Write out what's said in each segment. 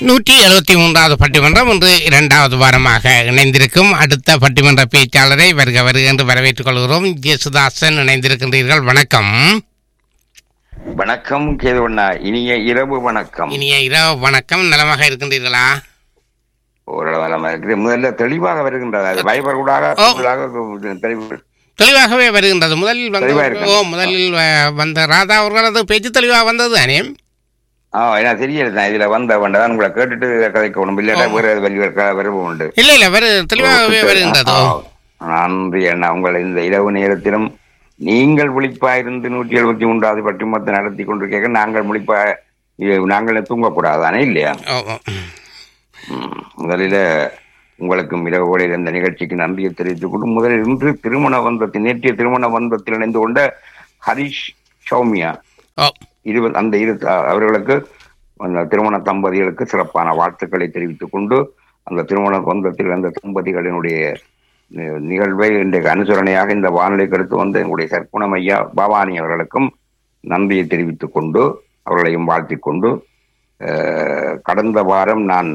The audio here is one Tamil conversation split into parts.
நூற்றி எழுபத்தி மூன்றாவது பட்டிமன்றம் இன்று இரண்டாவது வாரமாக இணைந்திருக்கும் அடுத்த பட்டிமன்ற பேச்சாளரை வருக வருக என்று வரவேற்றுக் கொள்கிறோம் ஜேசுதாசன் இணைந்திருக்கின்றீர்கள் வணக்கம் வணக்கம் கேதுவண்ணா இனிய இரவு வணக்கம் இனிய இரவு வணக்கம் நலமாக இருக்கின்றீர்களா ஓரளவு நலமா இருக்குது முதல்ல தெளிவாக வருகின்றது அது வைபர் கூடாக ஓ. தெளிவு தெளிவாகவே வருகின்றது முதலில் தெளிவா வந்து இருக்கு. ஓ முதலில் வ- வந்த ராதா அவர்களது பேச்சு தெளிவாக வந்தது தானே ஆ ஏன்னா தெரியல இதுல வந்த வேண்டதான் உங்களை கேட்டுட்டு கதைக்கணும் இல்லாட்டா வேற வெளி விருப்பம் உண்டு இல்லை இல்லை வரு தெளிவாகவே வருகின்றது ஆ, நன்றி அண்ணா உங்களை இந்த இரவு நேரத்திலும் நீங்கள் விழிப்பாயிருந்து நூற்றி எழுபத்தி மூன்றாவது பட்டிமத்தை நடத்தி கொண்டிருக்க நாங்கள் விழிப்பா இது நாங்கள் தூங்கக்கூடாது தானே இல்லையா ஓ ஓ. ம், முதலில உங்களுக்கும் இரவு வேளையில் இந்த நிகழ்ச்சிக்கு நன்றியை தெரிவித்துக் கொண்டு முதலில் இன்று திருமண பந்தத்தில் நேற்றைய திருமண பந்தத்தில் இணைந்து கொண்ட ஹரிஷ் சௌமியா ஓ இருபது அந்த இரு அவர்களுக்கு அந்த திருமண தம்பதிகளுக்கு சிறப்பான வாழ்த்துக்களை தெரிவித்துக் கொண்டு அந்த திருமண பந்தத்தில் அந்த தம்பதிகளினுடைய நி- நிகழ்வை இன்றைக்கு அனுசரணையாக இந்த வானொலிக்கு எடுத்து வந்த எங்களுடைய சற்குணம் ஐயா பவானி அவர்களுக்கும் நன்றியை தெரிவித்துக் கொண்டு அவர்களையும் வாழ்த்திக் கொண்டு அஹ், கடந்த வாரம் நான்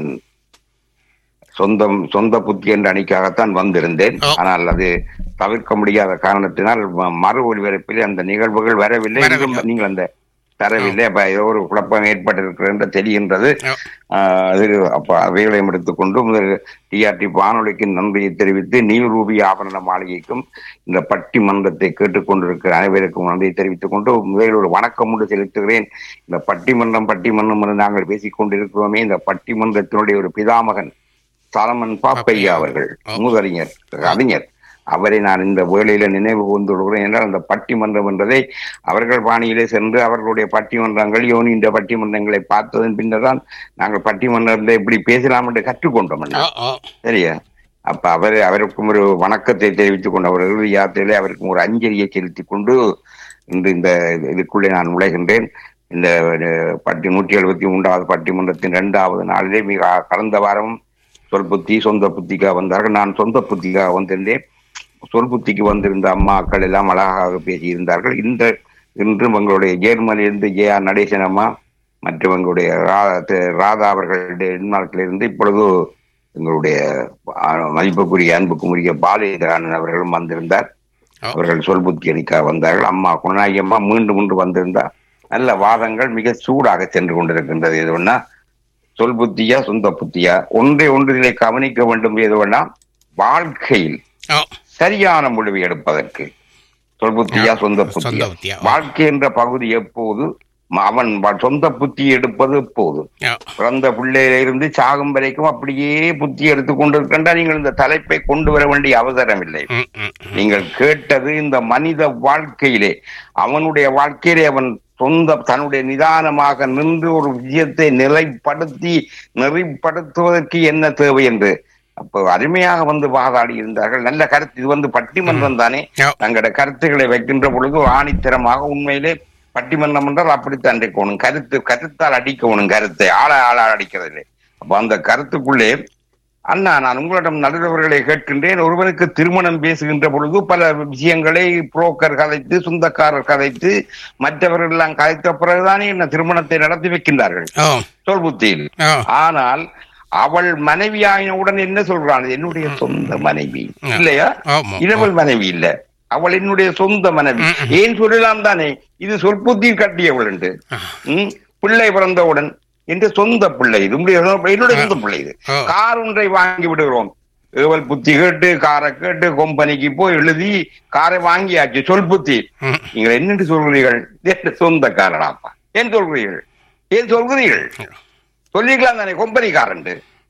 சொந்தம் சொந்த புத்தி என்ற அணிக்காகத்தான் வந்திருந்தேன் ஓ. ஆனால் அது தவிர்க்க முடியாத காரணத்தினால் ம- மறு ஒளிபரப்பில் அந்த நிகழ்வுகள் வரவில்லை வரவில்லை. இன்றும் நீங்கள் அந்த தரவில்லை அப்ப ஏதோ ஒரு குழப்பம் ஏற்பட்டிருக்கிறது என்று தெரிகின்றது ஓ. ஆஹ் அது அப்ப அவைகளையும் எடுத்துக்கொண்டு முதல் டிஆர்டி வானொலிக்கு நன்றியை தெரிவித்து நீரூபி ஆபரண மாளிகைக்கும் இந்த பட்டி மன்றத்தை கேட்டுக்கொண்டிருக்கிற அனைவருக்கும் நன்றியை தெரிவித்துக் கொண்டு முதலில் ஒரு வணக்கம் ஒன்று செலுத்துகிறேன் இந்த பட்டிமன்றம் பட்டிமன்றம் என்று நாங்கள் பேசிக் கொண்டிருக்கிறோமே இந்த பட்டிமன்றத்தினுடைய ஒரு பிதாமகன் சாலமன் பாப்பையா அவர்கள் மூதறிஞர் அறிஞர் அவரை நான் இந்த வேளையில நினைவு கூர்ந்துள்ளேன் என்றால் அந்த பட்டிமன்றம் என்றதை அவர்கள் பாணியிலே சென்று அவர்களுடைய பட்டிமன்றங்கள் யோனி இந்த பட்டிமன்றங்களை பார்த்ததன் பின்னர் தான் நாங்கள் பட்டிமன்றத்தை இப்படி பேசலாம் என்று கற்றுக்கொண்டோம் அண்ணா. ஓ ஓ சரியா அப்ப அவர் அவருக்கும் ஒரு வணக்கத்தை தெரிவித்துக் கொண்டு அவர் இறுதி யாத்திரையிலே அவருக்கும் ஒரு அஞ்சலியை செலுத்திக் கொண்டு இன்று இந்த இதுக்குள்ளே நான் நுழைகின்றேன் இந்த அஹ், பட்டி நூற்றி எழுபத்தி மூன்றாவது பட்டிமன்றத்தின் இரண்டாவது நாளிலே மிக கடந்த வாரம் சொல் புத்தி சொந்த புத்திக்காக வந்தார்கள் நான் சொந்த புத்திக்காக வந்திருந்தேன் சொல் புத்திக்கு வந்திருந்த அம்மாக்கள் எல்லாம் அழகாக பேசியிருந்தார்கள் இந்த இன்றும் எங்களுடைய ஜெர்மனியிலிருந்து ஜே ஆர் நடேசன் அம்மா மற்றும் எங்களுடைய ரா- திரு ராதா அவர்களுடைய டென்மார்க்கிலிருந்து இப்பொழுது எங்களுடைய அஹ், மதிப்புக்குரிய அன்புக்குரிய பாலேந்திரன் அவர்களும் வந்திருந்தார் ஓ. அவர்கள் சொல் புத்தி அளிக்க வந்தார்கள் அம்மா குணநாயகி அம்மா மீண்டும் மீண்டும் வந்திருந்தார் நல்ல வாதங்கள் மிக சூடாக சென்று கொண்டிருக்கின்றது எதுவன்னா சொல் புத்தியா சொந்த புத்தியா ஒன்றை ஒன்றிலே கவனிக்க வேண்டும் எதுவன்னா வாழ்க்கையில் ஓ சரியான முடிவு எடுப்பதற்கு சொல் புத்தியா சொந்த சொந்த புத்தியா புத்தியா. வாழ்க்கை என்ற பகுதி எப்போது ம- அவன் வ- சொந்த புத்தி எடுப்பது எப்போது ஓ பிறந்த பிள்ளையில இருந்து சாகும் வரைக்கும் அப்படியே புத்தி எடுத்துக் கொண்டிருக்கின்றா நீங்கள் இந்த தலைப்பை கொண்டு வர வேண்டிய அவசரம் இல்லை ம் ம் நீங்கள் கேட்டது இந்த மனித வாழ்க்கையிலே அவனுடைய வாழ்க்கையிலே அவன் சொந்த தன்னுடைய நிதானமாக நின்று ஒரு விஷயத்தை நிலைப்படுத்தி நெறிப்படுத்துவதற்கு என்ன தேவை என்று அப்போ அருமையாக வந்து வாதாடி இருந்தார்கள் நல்ல கருத்து இது வந்து பட்டிமன்றம் தானே ஓ தங்களோட கருத்துக்களை வைக்கின்ற பொழுது ஆணித்தரமாக உண்மையிலே பட்டிமன்றம் என்றால் அப்படித்தான் இருக்கணும் கருத்து கருத்தால் அடிக்கணும் கருத்தை ஆள ஆள அடிக்கிறதில்லை அப்ப அந்த கருத்துக்குள்ளே அண்ணா நான் உங்களிடம் நடுவர்களை கேட்கின்றேன் ஒருவருக்கு திருமணம் பேசுகின்ற பொழுது பல விஷயங்களை புரோக்கர் கதைத்து சொந்தக்காரர் கதைத்து மற்றவர்கள் எல்லாம் கதைத்த பிறகுதானே என்ன திருமணத்தை நடத்தி வைக்கின்றார்கள் ஓ சொல் புத்தியில் ஓ ஆனால் அவள் மனைவியாயினவுடன் என்ன சொல்றான் என்னுடைய சொந்த மனைவி ம். இல்லையா ஆமா இரவல் மனைவி இல்ல அவள் என்னுடைய சொந்த மனைவி ம், ம். ஏன் சொல்லலாம் தானே இது சொற்புத்தியில் கட்டியவள் என்று ம், பிள்ளை பிறந்தவுடன் என்ற சொந்த பிள்ளை இது உம்முடைய சொந்த- என்னுடைய சொந்த பிள்ளை இது ஓ. கார் ஒன்றை வாங்கி விடுகிறோம் ஏவல் புத்தி கேட்டு காரை கேட்டு கம்பெனிக்கு போய் எழுதி காரை வாங்கியாச்சு சொல் புத்தி ம் நீங்கள் என்னென்று சொல்கிறீர்கள் என் சொந்த காரனாப்பா ஏன் சொல்கிறீர்கள் ஏன் சொல்கிறீர்கள் சொல்லிக்கலாம் தானே கொம்பனிக்காரன்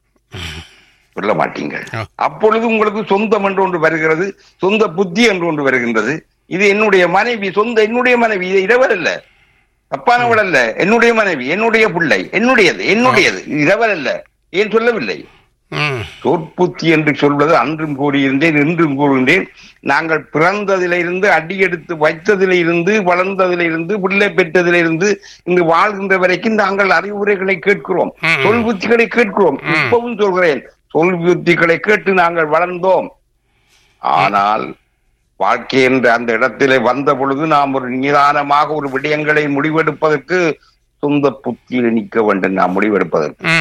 சொல்ல மாட்டீங்க ஆ. அப்பொழுது உங்களுக்கு சொந்தம் என்று ஒன்று வருகிறது சொந்த புத்தி என்று ஒன்று வருகின்றது இது என்னுடைய மனைவி சொந்த என்னுடைய மனைவி இது இரவல் அல்ல தப்பானவள் அல்ல என்னுடைய மனைவி என்னுடைய பிள்ளை என்னுடையது என்னுடையது இது இரவல் அல்ல ஏன் சொல்லவில்லை ம் சொற்புத்தி என்று சொல்வது அன்றும் கூறியிருந்தேன் இன்றும் கூறுகின்றேன் நாங்கள் பிறந்ததிலிருந்து அடியெடுத்து வைத்ததிலிருந்து வளர்ந்ததிலிருந்து பிள்ளை பெற்றதிலிருந்து இங்கு வாழ்கின்ற வரைக்கும் நாங்கள் அறிவுரைகளை கேட்கிறோம் ம். சொல் புத்திகளை கேட்கிறோம் ம். இப்பவும் சொல்கிறேன் சொல் புத்திகளை கேட்டு நாங்கள் வளர்ந்தோம் ஆனால் வாழ்க்கை என்ற அந்த இடத்திலே வந்த பொழுது நாம் ஒரு நிதானமாக ஒரு விடயங்களை முடிவெடுப்பதற்கு சொந்த புத்தியில் நிற்க வேண்டும் நாம் முடிவெடுப்பதற்கு ம்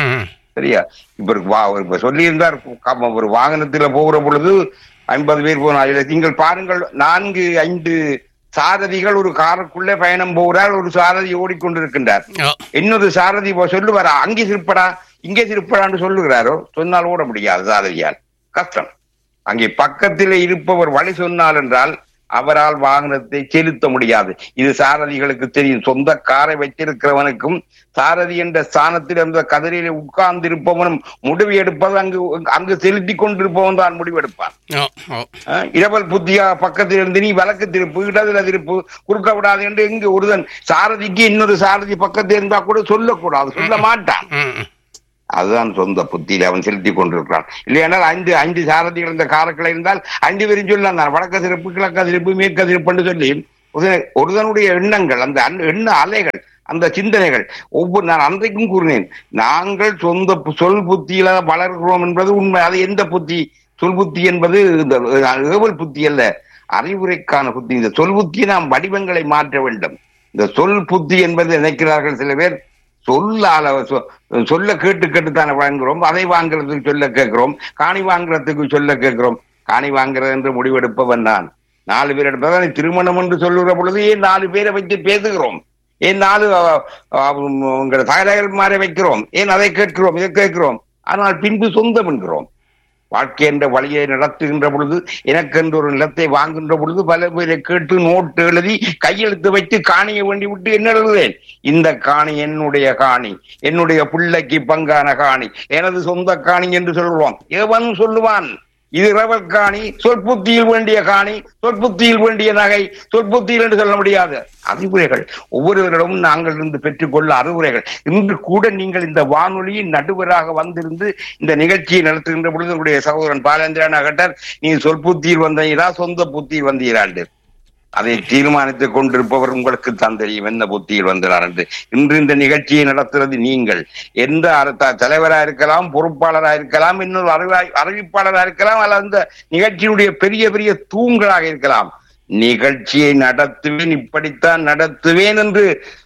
சரியா இப்ப ஒரு வா இப்ப சொல்லியிருந்தார் க- ஒரு வாகனத்துல போகிற பொழுது ஐம்பது பேர் போனா இதுல நீங்கள் பாருங்கள் நான்கு ஐந்து சாரதிகள் ஒரு காருக்குள்ளே பயணம் போகிறார் ஒரு சாரதி ஓடிக்கொண்டிருக்கின்றார் ஓ இன்னொரு சாரதி இப்போ சொல்லுவாரா அங்கே சிரிப்படா இங்கே சிரிப்படான்னு சொல்லுகிறாரோ சொன்னால் ஓட முடியாது சாரதியால் கஷ்டம் அங்கே பக்கத்தில் இருப்பவர் வழி சொன்னால் என்றால் அவரால் வாகனத்தை செலுத்த முடியாது இது சாரதிகளுக்கு தெரியும் சொந்த காரை வைத்திருக்கிறவனுக்கும் சாரதி என்ற ஸ்தானத்தில் அந்த கதிரையில உட்கார்ந்து இருப்பவனும் முடிவு எடுப்பது அங்கு அங்கு செலுத்தி கொண்டிருப்பவன் தான் முடிவெடுப்பான் ஓ ஓ அஹ் இரவல் புத்தியா பக்கத்தில் இருந்து நீ வழக்கு திருப்பு இடதுல திருப்பு குறுக்க விடாது என்று எங்கு ஒருதன் சாரதிக்கு இன்னொரு சாரதி பக்கத்தில் இருந்தா கூட சொல்லக்கூடாது சொல்ல மாட்டான் ம் ம். அதுதான் சொந்த புத்தியில அவன் செலுத்தி கொண்டிருக்கிறான் இல்லையானால் ஐந்து ஐந்து சாரதிகள் இந்த காரக்களை இருந்தால் ஐந்து பேரும் சொல்லலாம் நான் வடக்க சிறப்பு கிழக்க சிறப்பு மேற்க சிறப்புன்னு சொல்லி ஒருதன்- ஒருதனுடைய எண்ணங்கள் அந்த அன்- எண்ண அலைகள் அந்த சிந்தனைகள் ஒவ்வொரு நான் அன்றைக்கும் கூறினேன் நாங்கள் சொந்த பு- சொல் புத்தியில வளர்கிறோம் என்பது உண்மை அது எந்த புத்தி சொல் புத்தி என்பது இந்த அஹ், ஏவல் புத்தி அல்ல அறிவுரைக்கான புத்தி இந்த சொல் புத்தியை நாம் வடிவங்களை மாற்ற வேண்டும் இந்த சொல் புத்தி என்பது நினைக்கிறார்கள் சில பேர் சொல்லால சொ- சொல்ல கேட்டு கேட்டு தானே வாங்குறோம் அதை வாங்குறதுக்கு சொல்ல கேட்கிறோம் காணி வாங்குறதுக்கு சொல்ல கேட்கிறோம் காணி வாங்குறது என்று முடிவெடுப்பவன் நான் நாலு பேர் எடுப்பதை திருமணம் என்று சொல்லுகிற பொழுது ஏன் நாலு பேரை வைத்து பேசுகிறோம் ஏன் நாலு அஹ், அஹ், உங்கள் தலைவர்மாரை வைக்கிறோம் ஏன் அதை கேட்கிறோம் இதை கேட்கிறோம் ஆனால் பின்பு சொந்தம் என்கிறோம் வாழ்க்கை என்ற வழியை நடத்துகின்ற பொழுது எனக்கென்று ஒரு நிலத்தை வாங்குகின்ற பொழுது பல பேரை கேட்டு நோட்டு எழுதி கையெழுத்து வைத்து காணிய வேண்டி விட்டு என்ன எழுதுவேன் இந்த காணி என்னுடைய காணி என்னுடைய பிள்ளைக்கு பங்கான காணி எனது சொந்த காணி என்று சொல்லுவோம் எவன் சொல்லுவான் இது ரவல் காணி சொற்புத்தியில் வேண்டிய காணி சொற்புத்தியில் வேண்டிய நகை சொற்புத்தியில் என்று சொல்ல முடியாது அறிவுரைகள் ஒவ்வொருவரிடமும் நாங்கள் இருந்து பெற்றுக்கொள்ள அறிவுரைகள் இன்று கூட நீங்கள் இந்த வானொலியின் நடுவராக வந்திருந்து இந்த நிகழ்ச்சியை நடத்துகின்ற பொழுது உங்களுடைய சகோதரன் பாலேந்திரன் அகட்டர் நீ சொற்புத்தியில் வந்தீரா சொந்த புத்தியில் வந்தீராண்டு அதை தீர்மானித்துக் கொண்டிருப்பவர் உங்களுக்கு தான் தெரியும் என்ன புத்தியில் வந்தார் என்று இன்று இந்த நிகழ்ச்சியை நடத்துறது நீங்கள் எந்த அர- த- தலைவரா இருக்கலாம் பொறுப்பாளரா இருக்கலாம் இன்னொரு அறிவாய் அறிவிப்பாளரா இருக்கலாம் அல்லது அந்த நிகழ்ச்சியுடைய பெரிய பெரிய தூண்களாக இருக்கலாம் நிகழ்ச்சியை நடத்துவேன் இப்படித்தான் நடத்துவேன் என்று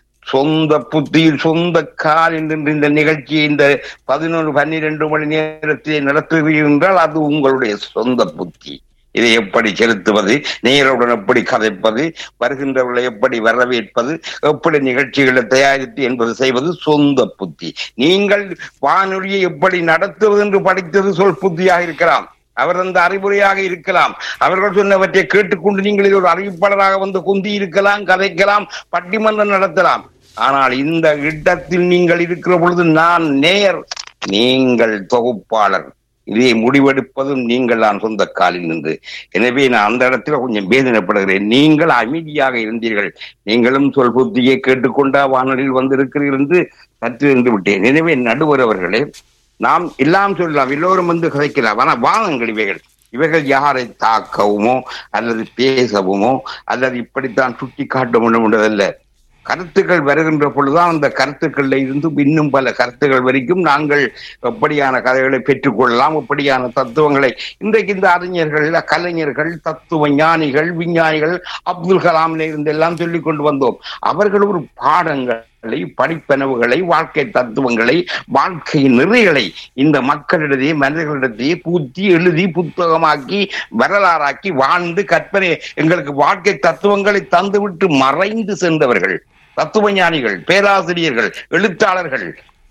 சொந்த புத்தியில் சொந்த காலில் நின்று இந்த நிகழ்ச்சியை இந்த பதினொன்று பன்னிரண்டு மணி நேரத்தை நடத்துவீர்கள் என்றால் அது உங்களுடைய சொந்த புத்தி இதை எப்படி செலுத்துவது நேயருடன் எப்படி கதைப்பது வருகின்றவர்களை எப்படி வரவேற்பது எப்படி நிகழ்ச்சிகளை தயாரித்து என்பது செய்வது சொந்த புத்தி நீங்கள் வானொலியை எப்படி நடத்துவது என்று படித்தது சொல் புத்தியாக இருக்கலாம் அவர் அந்த அறிவுரையாக இருக்கலாம் அவர்கள் சொன்னவற்றை கேட்டுக்கொண்டு நீங்கள் இது ஒரு அறிவிப்பாளராக வந்து குந்தி இருக்கலாம் கதைக்கலாம் பட்டிமன்றம் நடத்தலாம் ஆனால் இந்த இடத்தில் நீங்கள் இருக்கிற பொழுது நான் நேயர் நீங்கள் தொகுப்பாளர் இதை முடிவெடுப்பதும் நீங்கள் நான் சொந்த காலில் நின்று எனவே நான் அந்த இடத்துல கொஞ்சம் வேதனைப்படுகிறேன் நீங்கள் அமைதியாக இருந்தீர்கள் நீங்களும் சொல் புத்தியை கேட்டுக்கொண்டா வானொலியில் வந்திருக்கிறீர்கள் என்று சற்று இருந்து விட்டேன் எனவே நடுவர் அவர்களே நாம் எல்லாம் சொல்லலாம் எல்லோரும் வந்து கதைக்கலாம் ஆனா வாதங்கள் இவைகள் இவைகள் யாரை தாக்கவுமோ அல்லது பேசவுமோ அல்லது இப்படித்தான் சுட்டி காட்ட வேண்டும் என்றதல்ல கருத்துக்கள் வருகின்ற பொழுதுதான் அந்த கருத்துக்கள்ல இருந்து இன்னும் பல கருத்துக்கள் வரைக்கும் நாங்கள் எப்படியான கதைகளை பெற்றுக்கொள்ளலாம் எப்படியான தத்துவங்களை இன்றைக்கு இந்த அறிஞர்கள் கலைஞர்கள் தத்துவ ஞானிகள் விஞ்ஞானிகள் அப்துல் கலாம்ல இருந்து எல்லாம் சொல்லிக் கொண்டு வந்தோம் அவர்கள் ஒரு பாடங்களை படிப்பனவுகளை வாழ்க்கை தத்துவங்களை வாழ்க்கை நெறிகளை இந்த மக்களிடையே மனிதர்களிடையே பூத்தி எழுதி புத்தகமாக்கி வரலாறாக்கி வாழ்ந்து கற்பனை எங்களுக்கு வாழ்க்கை தத்துவங்களை தந்துவிட்டு மறைந்து சென்றவர்கள் தத்துவ ஞானிகள் பேராசிரியர்கள் எழுத்தாளர்கள்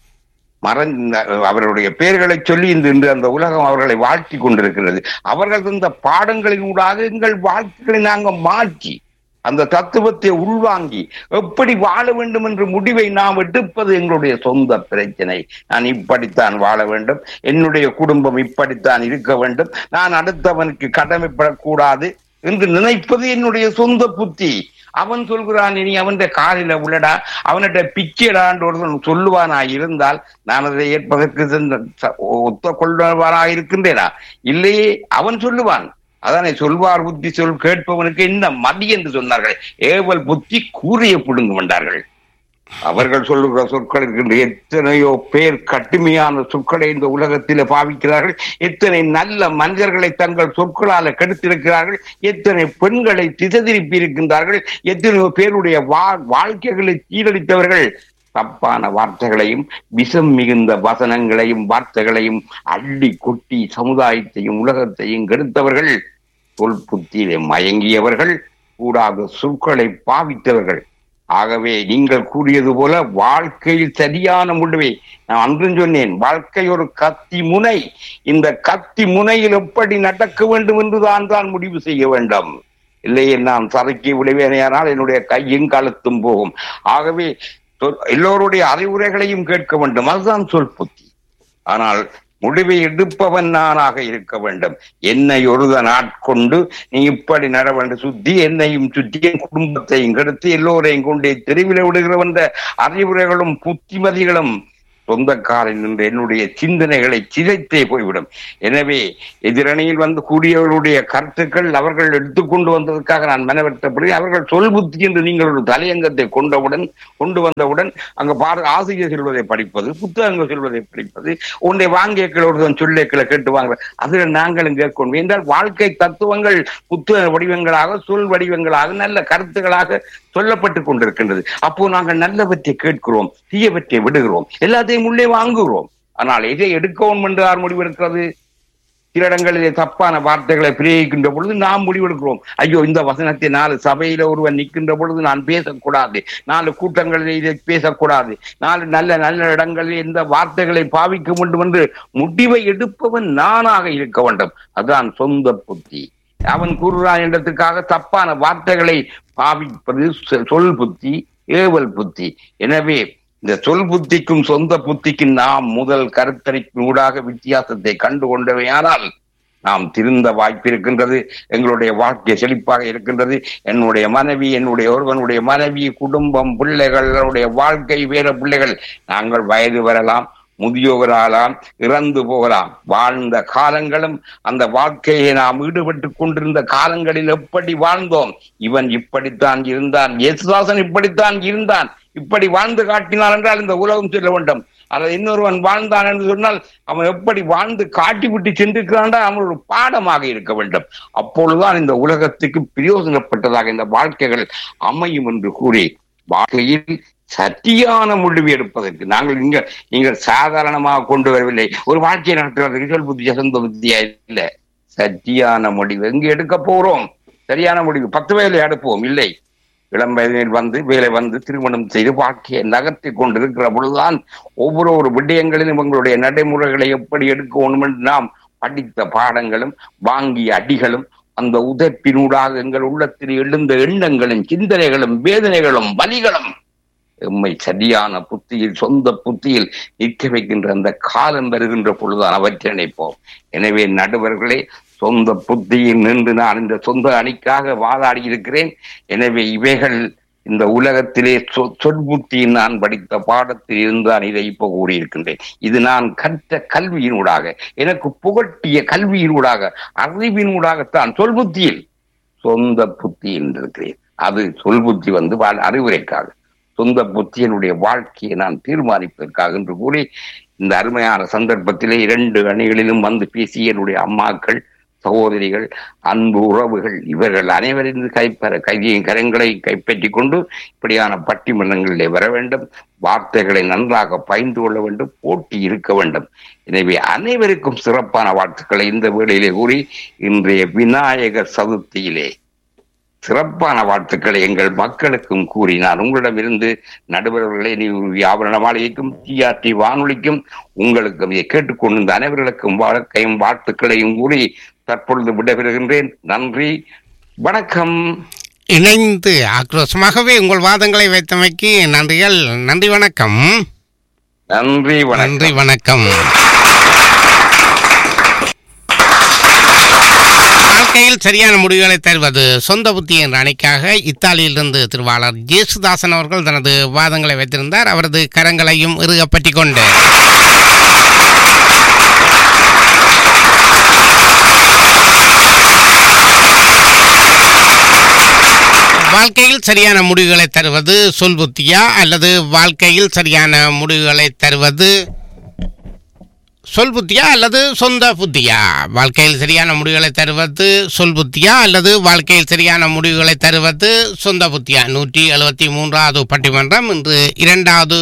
மறைந்த அவர்களுடைய பெயர்களை சொல்லி இந்த இன்று அந்த உலகம் அவர்களை வாழ்த்தி கொண்டிருக்கிறது அவர்கள் தந்த பாடங்களினூடாக எங்கள் வாழ்க்கைகளை நாங்கள் மாற்றி அந்த தத்துவத்தை உள்வாங்கி எப்படி வாழ வேண்டும் என்ற முடிவை நாம் எடுப்பது எங்களுடைய சொந்த பிரச்சனை நான் இப்படித்தான் வாழ வேண்டும் என்னுடைய குடும்பம் இப்படித்தான் இருக்க வேண்டும் நான் அடுத்தவனுக்கு கடமைப்படக்கூடாது என்று நினைப்பது என்னுடைய சொந்த புத்தி அவன் சொல்கிறான் இனி அவன் காலில உள்ளடா அவனிட்ட பிச்சைடான்னு ஒருவன் சொல்லுவானா இருந்தால் நான் அதை ஏற்பதற்கு ஒத்த கொள்வானாக இருக்கின்றேனா இல்லையே அவன் சொல்லுவான் அதனை சொல்வார் புத்தி சொல் கேட்பவனுக்கு என்ன மதி என்று சொன்னார்கள் ஏவல் புத்தி கூறிய புடுங்கு வந்தார்கள் அவர்கள் சொல்லுகிற சொற்கள் இருக்கின்ற எத்தனையோ பேர் கட்டுமையான சொற்களை இந்த உலகத்தில் பாவிக்கிறார்கள் எத்தனை நல்ல மனிதர்களை தங்கள் சொற்களால கெடுத்திருக்கிறார்கள் எத்தனை பெண்களை திசை திருப்பி இருக்கின்றார்கள் எத்தனையோ பேருடைய வா வாழ்க்கைகளை சீரழித்தவர்கள் தப்பான வார்த்தைகளையும் விஷம் மிகுந்த வசனங்களையும் வார்த்தைகளையும் அள்ளி கொட்டி சமுதாயத்தையும் உலகத்தையும் கெடுத்தவர்கள் சொல் புத்தியிலே மயங்கியவர்கள் கூடாக சொற்களை பாவித்தவர்கள் ஆகவே நீங்கள் கூறியது போல வாழ்க்கையில் சரியான முடிவை நான் அன்றும் சொன்னேன் வாழ்க்கை ஒரு கத்தி முனை இந்த கத்தி முனையில் எப்படி நடக்க வேண்டும் என்றுதான் தான் முடிவு செய்ய வேண்டும் இல்லையே நான் சறுக்கி விடுவேனேயானால் என்னுடைய கையும் கழுத்தும் போகும் ஆகவே சொல்- எல்லோருடைய அறிவுரைகளையும் கேட்க வேண்டும் அதுதான் சொல் புத்தி ஆனால் முடிவை எடுப்பவன் நானாக இருக்க வேண்டும் என்னை ஒருதன் ஆட்கொண்டு நீ இப்படி நட வேண்டும் சுத்தி என்னையும் சுத்தி என் குடும்பத்தையும் கெடுத்து எல்லோரையும் கொண்டே தெருவில் விடுகிறவன் அறிவுரைகளும் புத்திமதிகளும் சொந்தக்காரன் என்று என்னுடைய சிந்தனைகளை சிதைத்தே போய்விடும் எனவே எதிரணியில் வந்து கூடியவர்களுடைய கருத்துக்கள் அவர்கள் எடுத்துக்கொண்டு வந்ததற்காக நான் மனவர்த்தப்படுகிறேன் அவர்கள் சொல் புத்தி என்று நீங்கள் ஒரு தலையங்கத்தை கொண்டவுடன் கொண்டு வந்தவுடன் அங்க பாரு ஆசிரியர் சொல்வதை படிப்பது புத்தகங்கள் சொல்வதை படிப்பது உன்னை வாங்கியக்கள் ஒருத்தன் சொல்லேக்களை கேட்டு வாங்க அதில் நாங்களும் கேட்கணும் என்றால் வாழ்க்கை தத்துவங்கள் புத்தக வடிவங்களாக சொல் வடிவங்களாக நல்ல கருத்துக்களாக சொல்லப்பட்டு கொண்டிருக்கின்றது அப்போ நாங்கள் நல்லவற்றை கேட்கிறோம் தீயவற்றை விடுகிறோம் எல்லாத்தையும் உள்ளே வாங்குகிறோம் ஆனால் எதை எடுக்கவும் என்று யார் முடிவெடுக்கிறது சில இடங்களிலே தப்பான வார்த்தைகளை பிரயோகிக்கின்ற பொழுது நாம் முடிவெடுக்கிறோம் ஐயோ இந்த வசனத்தை நாலு சபையில ஒருவன் நிற்கின்ற பொழுது நான் பேசக்கூடாது நாலு கூட்டங்களில் இதை பேசக்கூடாது நாலு நல்ல நல்ல இடங்களில் இந்த வார்த்தைகளை பாவிக்க வேண்டும் என்று முடிவை எடுப்பவன் நானாக இருக்க வேண்டும் அதுதான் சொந்த புத்தி அவன் கூறுகிறான் என்றதுக்காக தப்பான வார்த்தைகளை பாவிப்பது சொ- சொல் புத்தி ஏவல் புத்தி எனவே இந்த சொல் புத்திக்கும் சொந்த புத்திக்கும் நாம் முதல் கருத்தரிப்பின் ஊடாக வித்தியாசத்தை கண்டு கொண்டவையானால் நாம் திருந்த வாய்ப்பு இருக்கின்றது எங்களுடைய வாழ்க்கை செழிப்பாக இருக்கின்றது என்னுடைய மனைவி என்னுடைய ஒருவனுடைய மனைவி குடும்பம் பிள்ளைகளுடைய வாழ்க்கை வேற பிள்ளைகள் நாங்கள் வயது வரலாம் முதியோராலாம் இறந்து போகலாம் வாழ்ந்த காலங்களும் அந்த வாழ்க்கையை நாம் ஈடுபட்டு கொண்டிருந்த காலங்களில் எப்படி வாழ்ந்தோம் இவன் இப்படித்தான் இருந்தான் இயேசுதாசன் இப்படித்தான் இருந்தான் இப்படி வாழ்ந்து காட்டினான் என்றால் இந்த உலகம் சொல்ல வேண்டும் அல்லது இன்னொருவன் வாழ்ந்தான் என்று சொன்னால் அவன் எப்படி வாழ்ந்து காட்டிவிட்டு சென்றிருக்கிறான்டா அவன் ஒரு பாடமாக இருக்க வேண்டும் அப்பொழுதுதான் இந்த உலகத்துக்கு பிரயோஜனப்பட்டதாக இந்த வாழ்க்கைகள் அமையும் என்று கூறி வாழ்க்கையில் சத்தியான முடிவு எடுப்பதற்கு நாங்கள் இங்க நீங்கள் சாதாரணமாக கொண்டு வரவில்லை ஒரு வாழ்க்கையை நடத்துவதற்கு சொல் புத்தியா சொந்த புத்தியா இல்ல சத்தியான முடிவு எங்க எடுக்க போறோம் சரியான முடிவு பத்து வேலை எடுப்போம் இல்லை இளம் வயதில் வந்து வேலை வந்து திருமணம் செய்து வாழ்க்கையை நகர்த்தி கொண்டிருக்கிற பொழுதுதான் ஒவ்வொரு ஒரு விடயங்களிலும் உங்களுடைய நடைமுறைகளை எப்படி எடுக்க வேண்டும் என்று நாம் படித்த பாடங்களும் வாங்கிய அடிகளும் அந்த உதப்பினூடாக எங்கள் உள்ளத்தில் எழுந்த எண்ணங்களும் சிந்தனைகளும் வேதனைகளும் வலிகளும் எம்மை சரியான புத்தியில் சொந்த புத்தியில் நிற்க வைக்கின்ற அந்த காலம் வருகின்ற பொழுதுதான் அவற்றை நினைப்போம் எனவே நடுவர்களே சொந்த புத்தியில் நின்று நான் இந்த சொந்த அணிக்காக வாதாடி இருக்கிறேன் எனவே இவைகள் இந்த உலகத்திலே சொ- சொற்புத்தியில் நான் படித்த பாடத்தில் இருந்தான் இதை இப்ப கூறியிருக்கின்றேன் இது நான் கற்ற கல்வியினூடாக எனக்கு புகட்டிய கல்வியினூடாக அறிவினூடாகத்தான் சொல்புத்தியில் சொந்த புத்தியில் இருக்கிறேன் அது சொல்புத்தி வந்து வாழ் அறிவுரைக்காக சொந்த புத்தியனுடைய வாழ்க்கையை நான் தீர்மானிப்பதற்காக என்று கூறி இந்த அருமையான சந்தர்ப்பத்திலே இரண்டு அணிகளிலும் வந்து பேசிய என்னுடைய அம்மாக்கள் சகோதரிகள் அன்பு உறவுகள் இவர்கள் அனைவரின் கைப்பற கைதியின் கரங்களை கைப்பற்றி கொண்டு இப்படியான பட்டிமன்றங்களிலே வர வேண்டும் வார்த்தைகளை நன்றாக பயின்று கொள்ள வேண்டும் போட்டி இருக்க வேண்டும் எனவே அனைவருக்கும் சிறப்பான வாழ்த்துக்களை இந்த வேளையிலே கூறி இன்றைய விநாயகர் சதுர்த்தியிலே சிறப்பான வாழ்த்துக்களை எங்கள் மக்களுக்கும் கூறி நான் உங்களிடமிருந்து நடுவர்களே நீ வியாபரண மாளிகைக்கும் டிஆர்டி வானொலிக்கும் உங்களுக்கும் இதை கேட்டுக்கொண்டிருந்த அனைவர்களுக்கும் வாழ்க்கையும் வாழ்த்துக்களையும் கூறி தற்பொழுது விடைபெறுகின்றேன் நன்றி வணக்கம் இணைந்து ஆக்ரோஷமாகவே உங்கள் வாதங்களை வைத்தமைக்கு நன்றிகள் நன்றி வணக்கம் நன்றி வணக்கம் நன்றி வணக்கம் வாழ்க்கையில் சரியான முடிவுகளை தருவது சொந்த புத்தி என்ற அணிக்காக இத்தாலியிலிருந்து திருவாளர் ஜேசுதாசன் அவர்கள் தனது வாதங்களை வைத்திருந்தார் அவரது கரங்களையும் இறுக பற்றிக் கொண்டு வாழ்க்கையில் சரியான முடிவுகளை தருவது சொல் புத்தியா அல்லது வாழ்க்கையில் சரியான முடிவுகளை தருவது சொல் புத்தியா அல்லது சொந்த புத்தியா வாழ்க்கையில் சரியான முடிவுகளை தருவது சொல் புத்தியா அல்லது வாழ்க்கையில் சரியான முடிவுகளை தருவது சொந்த புத்தியா நூற்றி எழுபத்தி மூன்றாவது பட்டிமன்றம் இன்று இரண்டாவது